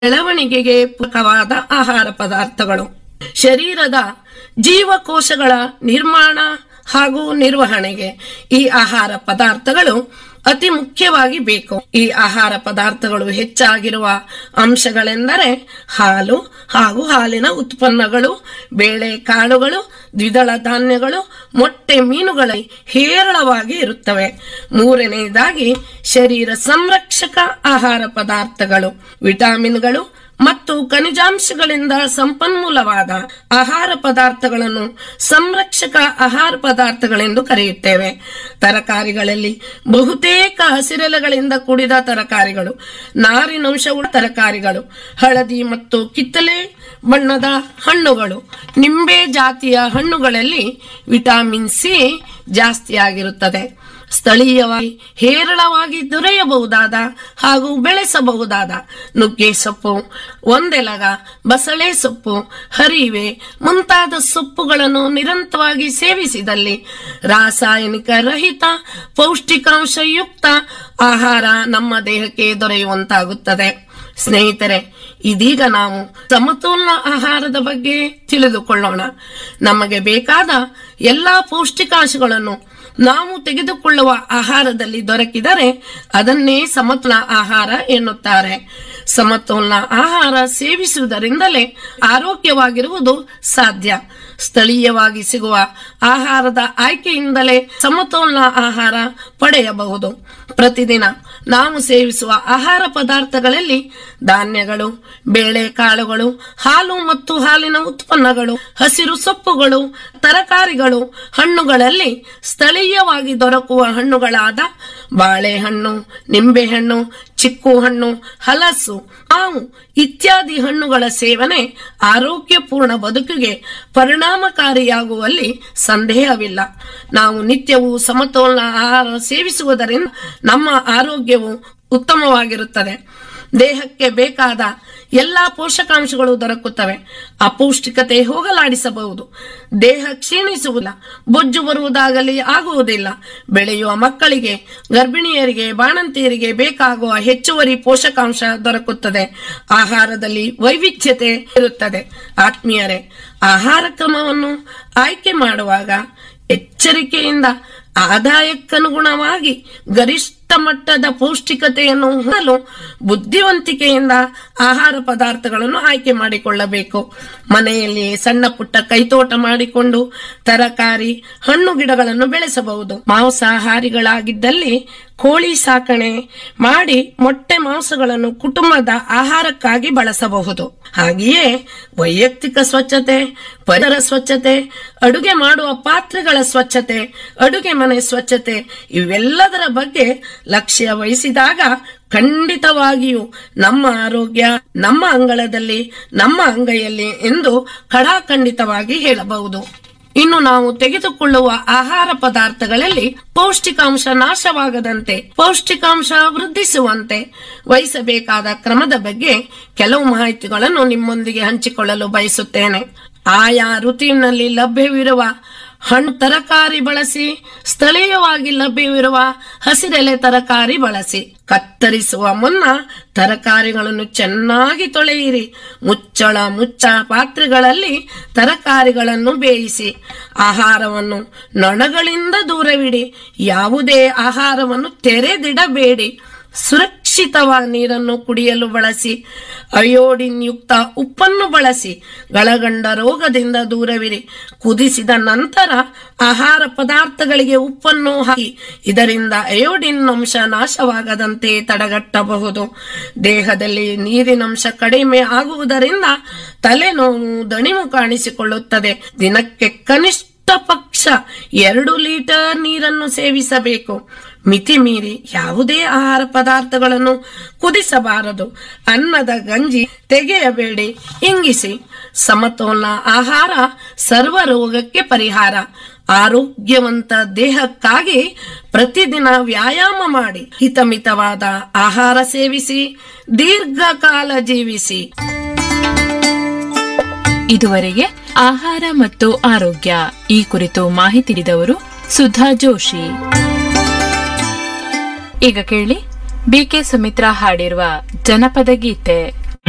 ಬೆಳವಣಿಗೆಗೆ ಪೂರಕವಾದ ಆಹಾರ ಪದಾರ್ಥಗಳು ಶರೀರದ ಜೀವಕೋಶಗಳ ನಿರ್ಮಾಣ ಹಾಗೂ ನಿರ್ವಹಣೆಗೆ ಈ ಆಹಾರ ಪದಾರ್ಥಗಳು ಅತಿ ಮುಖ್ಯವಾಗಿ ಬೇಕು ಈ ಆಹಾರ ಪದಾರ್ಥಗಳು ಹೆಚ್ಚಾಗಿರುವ ಅಂಶಗಳೆಂದರೆ ಹಾಲು ಹಾಗೂ ಹಾಲಿನ ಉತ್ಪನ್ನಗಳು ಬೇಳೆ ಕಾಳುಗಳು ದ್ವಿದಳ ಧಾನ್ಯಗಳು ಮೊಟ್ಟೆ ಮೀನುಗಳಲ್ಲಿ ಹೇರಳವಾಗಿ ಇರುತ್ತವೆ ಮೂರನೆಯದಾಗಿ ಶರೀರ ಸಂರಕ್ಷಕ ಆಹಾರ ಪದಾರ್ಥಗಳು ವಿಟಾಮಿನ್ಗಳು ಮತ್ತು ಖನಿಜಾಂಶಗಳಿಂದ ಸಂಪನ್ಮೂಲವಾದ ಆಹಾರ ಪದಾರ್ಥಗಳನ್ನು ಸಂರಕ್ಷಕ ಆಹಾರ ಪದಾರ್ಥಗಳೆಂದು ಕರೆಯುತ್ತೇವೆ ತರಕಾರಿಗಳಲ್ಲಿ ಬಹುತೇಕ ಹಸಿರೆಲೆಗಳಿಂದ ಕೂಡಿದ ತರಕಾರಿಗಳು ನಾರಿನಂಶವುಳ್ಳ ತರಕಾರಿಗಳು ಹಳದಿ ಮತ್ತು ಕಿತ್ತಲೆ ಬಣ್ಣದ ಹಣ್ಣುಗಳು ನಿಂಬೆ ಜಾತಿಯ ಹಣ್ಣುಗಳಲ್ಲಿ ವಿಟಮಿನ್ ಸಿ ಜಾಸ್ತಿಯಾಗಿರುತ್ತದೆ ಸ್ಥಳೀಯವಾಗಿ ಹೇರಳವಾಗಿ ದೊರೆಯಬಹುದಾದ ಹಾಗೂ ಬೆಳೆಸಬಹುದಾದ ನುಗ್ಗೆ ಸೊಪ್ಪು ಒಂದೆಲಗ ಬಸಳೆ ಸೊಪ್ಪು ಹರಿವೆ ಮುಂತಾದ ಸೊಪ್ಪುಗಳನ್ನು ನಿರಂತರವಾಗಿ ಸೇವಿಸಿದಲ್ಲಿ ರಾಸಾಯನಿಕ ರಹಿತ ಪೌಷ್ಟಿಕಾಂಶಯುಕ್ತ ಆಹಾರ ನಮ್ಮ ದೇಹಕ್ಕೆ ದೊರೆಯುವಂತಾಗುತ್ತದೆ ಸ್ನೇಹಿತರೆ ಇದೀಗ ನಾವು ಸಮತೋಲನ ಆಹಾರದ ಬಗ್ಗೆ ತಿಳಿದುಕೊಳ್ಳೋಣ ನಮಗೆ ಬೇಕಾದ ಎಲ್ಲಾ ಪೌಷ್ಟಿಕಾಂಶಗಳನ್ನು ನಾವು ತೆಗೆದುಕೊಳ್ಳುವ ಆಹಾರದಲ್ಲಿ ದೊರಕಿದರೆ ಅದನ್ನೇ ಸಮತೋಲನ ಆಹಾರ ಎನ್ನುತ್ತಾರೆ ಸಮತೋಲನ ಆಹಾರ ಸೇವಿಸುವುದರಿಂದಲೇ ಆರೋಗ್ಯವಾಗಿರುವುದು ಸಾಧ್ಯ ಸ್ಥಳೀಯವಾಗಿ ಸಿಗುವ ಆಹಾರದ ಆಯ್ಕೆಯಿಂದಲೇ ಸಮತೋಲನ ಆಹಾರ ಪಡೆಯಬಹುದು ಪ್ರತಿದಿನ ನಾವು ಸೇವಿಸುವ ಆಹಾರ ಪದಾರ್ಥಗಳಲ್ಲಿ ಧಾನ್ಯಗಳು ಬೇಳೆ ಕಾಳುಗಳು ಹಾಲು ಮತ್ತು ಹಾಲಿನ ಉತ್ಪನ್ನಗಳು ಹಸಿರು ಸೊಪ್ಪುಗಳು ತರಕಾರಿಗಳು ಹಣ್ಣುಗಳಲ್ಲಿ ಸ್ಥಳೀಯವಾಗಿ ದೊರಕುವ ಹಣ್ಣುಗಳಾದ ಬಾಳೆಹಣ್ಣು ನಿಂಬೆಹಣ್ಣು ಚಿಕ್ಕು ಹಣ್ಣು ಹಲಸು ಮಾವು ಇತ್ಯಾದಿ ಹಣ್ಣುಗಳ ಸೇವನೆ ಆರೋಗ್ಯಪೂರ್ಣ ಬದುಕಿಗೆ ಪರಿಣಾಮಕಾರಿಯಾಗುವಲ್ಲಿ ಸಂದೇಹವಿಲ್ಲ ನಾವು ನಿತ್ಯವೂ ಸಮತೋಲನ ಆಹಾರ ಸೇವಿಸುವುದರಿಂದ ನಮ್ಮ ಆರೋಗ್ಯವು ಉತ್ತಮವಾಗಿರುತ್ತದೆ ದೇಹಕ್ಕೆ ಬೇಕಾದ ಎಲ್ಲಾ ಪೋಷಕಾಂಶಗಳು ದೊರಕುತ್ತವೆ ಅಪೌಷ್ಟಿಕತೆ ಹೋಗಲಾಡಿಸಬಹುದು ದೇಹ ಕ್ಷೀಣಿಸುವುದಿಲ್ಲ ಬೊಜ್ಜು ಬರುವುದಾಗಲಿ ಆಗುವುದಿಲ್ಲ ಬೆಳೆಯುವ ಮಕ್ಕಳಿಗೆ ಗರ್ಭಿಣಿಯರಿಗೆ ಬಾಣಂತಿಯರಿಗೆ ಬೇಕಾಗುವ ಹೆಚ್ಚುವರಿ ಪೋಷಕಾಂಶ ದೊರಕುತ್ತದೆ ಆಹಾರದಲ್ಲಿ ವೈವಿಧ್ಯತೆ ಇರುತ್ತದೆ ಆತ್ಮೀಯರೇ ಆಹಾರ ಕ್ರಮವನ್ನು ಆಯ್ಕೆ ಮಾಡುವಾಗ ಎಚ್ಚರಿಕೆಯಿಂದ ಆದಾಯಕ್ಕನುಗುಣವಾಗಿ ಗರಿಷ್ಠ ಮಟ್ಟದ ಪೌಷ್ಟಿಕತೆಯನ್ನು ಹೊಂದಲು ಬುದ್ಧಿವಂತಿಕೆಯಿಂದ ಆಹಾರ ಪದಾರ್ಥಗಳನ್ನು ಆಯ್ಕೆ ಮಾಡಿಕೊಳ್ಳಬೇಕು ಮನೆಯಲ್ಲಿ ಸಣ್ಣ ಪುಟ್ಟ ಕೈತೋಟ ಮಾಡಿಕೊಂಡು ತರಕಾರಿ ಹಣ್ಣು ಗಿಡಗಳನ್ನು ಬೆಳೆಸಬಹುದು ಮಾಂಸಾಹಾರಿಗಳಾಗಿದ್ದಲ್ಲಿ ಕೋಳಿ ಸಾಕಣೆ ಮಾಡಿ ಮೊಟ್ಟೆ ಮಾಂಸಗಳನ್ನು ಕುಟುಂಬದ ಆಹಾರಕ್ಕಾಗಿ ಬಳಸಬಹುದು ಹಾಗೆಯೇ ವೈಯಕ್ತಿಕ ಸ್ವಚ್ಛತೆ ಪರಿಸರ ಸ್ವಚ್ಛತೆ ಅಡುಗೆ ಮಾಡುವ ಪಾತ್ರೆಗಳ ಸ್ವಚ್ಛತೆ ಅಡುಗೆ ಮನೆ ಸ್ವಚ್ಛತೆ ಇವೆಲ್ಲದರ ಬಗ್ಗೆ ಲಕ್ಷ್ಯ ವಹಿಸಿದಾಗ ಖಂಡಿತವಾಗಿಯೂ ನಮ್ಮ ಆರೋಗ್ಯ ನಮ್ಮ ಅಂಗಳದಲ್ಲಿ ನಮ್ಮ ಅಂಗೈಯಲ್ಲಿ ಎಂದು ಖಡಾಖಂಡಿತವಾಗಿ ಹೇಳಬಹುದು ಇನ್ನು ನಾವು ತೆಗೆದುಕೊಳ್ಳುವ ಆಹಾರ ಪದಾರ್ಥಗಳಲ್ಲಿ ಪೌಷ್ಟಿಕಾಂಶ ನಾಶವಾಗದಂತೆ ಪೌಷ್ಟಿಕಾಂಶ ವೃದ್ಧಿಸುವಂತೆ ವಹಿಸಬೇಕಾದ ಕ್ರಮದ ಬಗ್ಗೆ ಕೆಲವು ಮಾಹಿತಿಗಳನ್ನು ನಿಮ್ಮೊಂದಿಗೆ ಹಂಚಿಕೊಳ್ಳಲು ಬಯಸುತ್ತೇನೆ ಆಯಾ ಋತುವಿನಲ್ಲಿ ಲಭ್ಯವಿರುವ ಹಣ್ಣು ತರಕಾರಿ ಬಳಸಿ ಸ್ಥಳೀಯವಾಗಿ ಲಭ್ಯವಿರುವ ಹಸಿರೆಲೆ ತರಕಾರಿ ಬಳಸಿ ಕತ್ತರಿಸುವ ಮುನ್ನ ತರಕಾರಿಗಳನ್ನು ಚೆನ್ನಾಗಿ ತೊಳೆಯಿರಿ ಮುಚ್ಚಳ ಮುಚ್ಚ ಪಾತ್ರೆಗಳಲ್ಲಿ ತರಕಾರಿಗಳನ್ನು ಬೇಯಿಸಿ ಆಹಾರವನ್ನು ನೊಣಗಳಿಂದ ದೂರವಿಡಿ ಯಾವುದೇ ಆಹಾರವನ್ನು ತೆರೆದಿಡಬೇಡಿ ಸುರಕ್ಷಿತವಾದ ನೀರನ್ನು ಕುಡಿಯಲು ಬಳಸಿ ಅಯೋಡಿನ್ ಯುಕ್ತ ಉಪ್ಪನ್ನು ಬಳಸಿ ಗಳಗಂಡ ರೋಗದಿಂದ ದೂರವಿರಿ ಕುದಿಸಿದ ನಂತರ ಆಹಾರ ಪದಾರ್ಥಗಳಿಗೆ ಉಪ್ಪನ್ನು ಹಾಕಿ ಇದರಿಂದ ಅಯೋಡಿನ್ ಅಂಶ ನಾಶವಾಗದಂತೆ ತಡೆಗಟ್ಟಬಹುದು ದೇಹದಲ್ಲಿ ನೀರಿನಂಶ ಕಡಿಮೆ ಆಗುವುದರಿಂದ ತಲೆನೋವು ದಣಿವು ಕಾಣಿಸಿಕೊಳ್ಳುತ್ತದೆ ದಿನಕ್ಕೆ ಕನಿಷ್ಠ ಪಕ್ಷ ಎರಡು ಲೀಟರ್ ನೀರನ್ನು ಸೇವಿಸಬೇಕು ಮಿತಿ ಮೀರಿ ಯಾವುದೇ ಆಹಾರ ಪದಾರ್ಥಗಳನ್ನು ಕುದಿಸಬಾರದು ಅನ್ನದ ಗಂಜಿ ತೆಗೆಯಬೇಡಿ ಇಂಗಿಸಿ ಸಮತೋಲನ ಆಹಾರ ಸರ್ವ ರೋಗಕ್ಕೆ ಪರಿಹಾರ ಆರೋಗ್ಯವಂತ ದೇಹಕ್ಕಾಗಿ ಪ್ರತಿದಿನ ವ್ಯಾಯಾಮ ಮಾಡಿ ಹಿತಮಿತವಾದ ಆಹಾರ ಸೇವಿಸಿ ದೀರ್ಘಕಾಲ ಜೀವಿಸಿ ಇದುವರೆಗೆ ಆಹಾರ ಮತ್ತು ಆರೋಗ್ಯ ಈ ಕುರಿತು ಮಾಹಿತಿ ನೀಡಿದವರು ಸುಧಾ ಜೋಶಿ ಈಗ ಕೇಳಿ ಬಿಕೆ ಸುಮಿತ್ರಾ ಹಾಡಿರುವ ಜನಪದ ಗೀತೆ